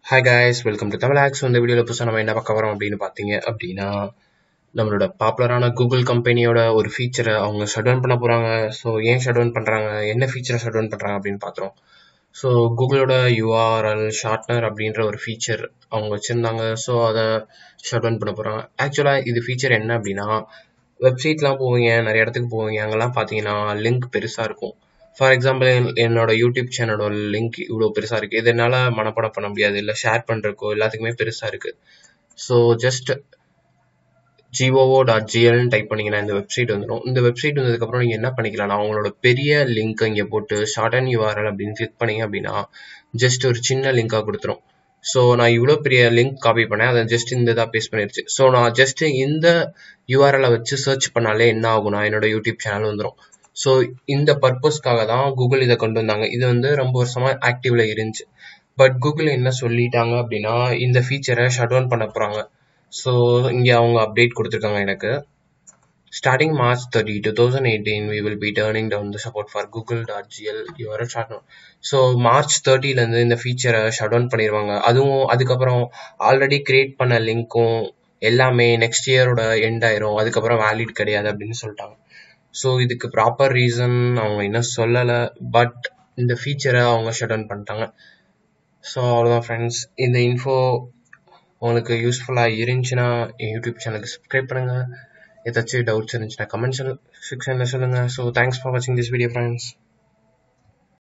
hi guys welcome to Tamil ஆக்ஸ் இந்த வீடியோவில் புதுசாக நம்ம என்ன பார்க்க வரோம் அப்படின்னு பார்த்தீங்க அப்படின்னா நம்மளோட பாப்புலரான கூகுள் கம்பெனியோட ஒரு ஃபீச்சரை அவங்க ஷட் டவுன் பண்ண போகிறாங்க ஸோ ஏன் ஷட் டவுன் பண்ணுறாங்க என்ன ஃபீச்சரை ஷட் டவுன் பண்ணுறாங்க அப்படின்னு பார்த்துறோம் ஸோ கூகுளோட யூஆர்எல் ஷார்ட்னர் அப்படின்ற ஒரு ஃபீச்சர் அவங்க வச்சுருந்தாங்க ஸோ அதை ஷட் டவுன் பண்ண போகிறாங்க ஆக்சுவலாக இது ஃபீச்சர் என்ன அப்படின்னா வெப்சைட்லாம் போவீங்க நிறைய இடத்துக்கு போவீங்க அங்கெல்லாம் பார்த்தீங்கன்னா லிங்க் பெருசாக இருக்கும் ஃபார் எக்ஸாம்பிள் என்னோட யூடியூப் சேனலோட லிங்க் இவ்வளோ பெருசாக இருக்குது இதனால் மனப்பாடம் பண்ண முடியாது இல்லை ஷேர் பண்ணுறக்கோ எல்லாத்துக்குமே பெருசாக இருக்குது ஸோ ஜஸ்ட் ஜிஓஓ டாட் ஜிஎல்னு டைப் பண்ணிங்கன்னா இந்த வெப்சைட் வந்துடும் இந்த வெப்சைட் வந்ததுக்கப்புறம் நீங்கள் என்ன பண்ணிக்கலாம் அவங்களோட பெரிய லிங்க் இங்கே போட்டு ஷார்ட் அண்ட் யூஆர்எல் அப்படின்னு கிளிக் பண்ணீங்க அப்படின்னா ஜஸ்ட் ஒரு சின்ன லிங்காக கொடுத்துரும் ஸோ நான் இவ்வளோ பெரிய லிங்க் காப்பி பண்ணேன் அதை ஜஸ்ட் இந்த இதாக பேஸ்ட் பண்ணிருச்சு ஸோ நான் ஜஸ்ட் இந்த யூஆர்எலை வச்சு சர்ச் பண்ணாலே என்ன ஆகும்னா என்னோட யூடியூப் சேனல் வந்துடும் ஸோ இந்த பர்பஸ்க்காக தான் கூகுள் இதை கொண்டு வந்தாங்க இது வந்து ரொம்ப வருஷமா ஆக்டிவ்ல இருந்துச்சு பட் கூகுள் என்ன சொல்லிட்டாங்க அப்படின்னா இந்த ஃபீச்சரை ஷட் டவுன் பண்ண போறாங்க ஸோ இங்கே அவங்க அப்டேட் கொடுத்துருக்காங்க எனக்கு starting March thirty two thousand eighteen we will be turning down the support for Google dot G L URL short so March தேர்ட்டிலேருந்து இந்த ஃபீச்சரை ஷட் டவுன் பண்ணிடுவாங்க அதுவும் அதுக்கப்புறம் ஆல்ரெடி கிரியேட் பண்ண லிங்க்கும் எல்லாமே நெக்ஸ்ட் இயரோட எண்ட் ஆயிரும் அதுக்கப்புறம் வேலிட் கிடையாது அப்படின்னு சொல்லிட்டாங்க ஸோ இதுக்கு ப்ராப்பர் ரீசன் அவங்க இன்னும் சொல்லலை பட் இந்த ஃபீச்சரை அவங்க ஷட் டவுன் பண்ணிட்டாங்க ஸோ அவ்வளோதான் ஃப்ரெண்ட்ஸ் இந்த இன்ஃபோ உங்களுக்கு யூஸ்ஃபுல்லாக இருந்துச்சுன்னா என் யூடியூப் சேனலுக்கு சப்ஸ்கிரைப் பண்ணுங்கள் ஏதாச்சும் டவுட்ஸ் இருந்துச்சுன்னா கமெண்ட் செக்ஷனில் சொல்லுங்கள் ஸோ தேங்க்ஸ் ஃபார் வாட்சிங் திஸ் வீடியோ ஃப்ரெண்ட்ஸ்